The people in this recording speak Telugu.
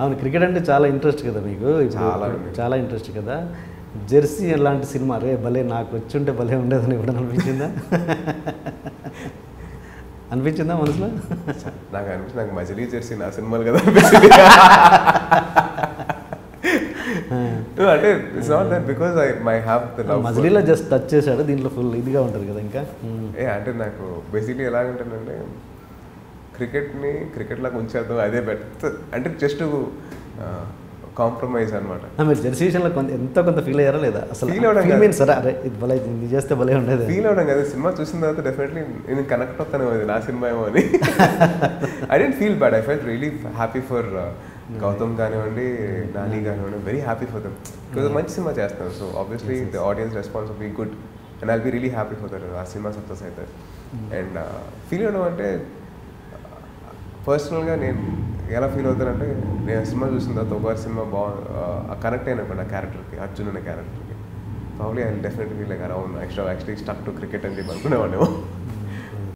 అవును క్రికెట్ అంటే చాలా ఇంట్రెస్ట్ కదా మీకు ఇప్పుడు చాలా అండి. చాలా ఇంట్రెస్ట్ కదా జెర్సీ లాంటి సినిమా రే భలే నాకు వచ్చి ఉంటే భలే ఉండేదని ఇప్పుడు అనిపించిందా అనిపించిందా మనసులో నాకు అనిపిస్తుంది నాకు మజిలీ జెర్సీ నా సినిమాలు కదా అనిపించింది No, అంటే it's not that because I my have the love మజిలీలో జస్ట్ టచ్ చేశాడు దీంట్లో ఫుల్ ఇదిగా ఉంటుంది కదా ఇంకా మ్మ్. ఏ అంటే నాకు బేసిక్లీ ఎలా ఉంటుందంటే క్రికెట్ని క్రికెట్ లాగా ఉంచేద్దాం అదే బెటర్ అంటే జస్ట్ కాంప్రమైజ్ అనమాట ఆ, మీరు జెర్సీ విషయంలో కొంత ఎంతో కొంత ఫీల్ అయ్యారా లేదా అసలు Feel అవ్వడం ఫీల్ కాదు. మీన్స్ సరే అరే ఇది భలే ఇది చేస్తే భలే ఉండేది ఫీల్ అవడం కదా సినిమా చూసిన తర్వాత డెఫినెట్లీ నేను కనెక్ట్ అవుతాను అది నా సినిమా ఏమో అని I didn't feel bad I felt really happy for Gautam కానివ్వండి నాని కానివ్వండి very happy for them because మంచి సినిమా చేస్తాను so obviously the audience response be good and I'll be really happy for that ఆ సినిమా సక్సెస్ అవుతుంది అండ్ ఫీల్ అవడం అంటే పర్సనల్గా నేను ఎలా ఫీల్ అవుతానంటే నేను ఆ సినిమా చూసిన తర్వాత ఒక సినిమా బాగా కనెక్ట్ అయినప్పుడు ఆ క్యారెక్టర్కి అర్జున్ అనే క్యారెక్టర్కి probably I definitely feel like around extra actually stuck to cricket అని చెప్పి అనుకునేవాడేమో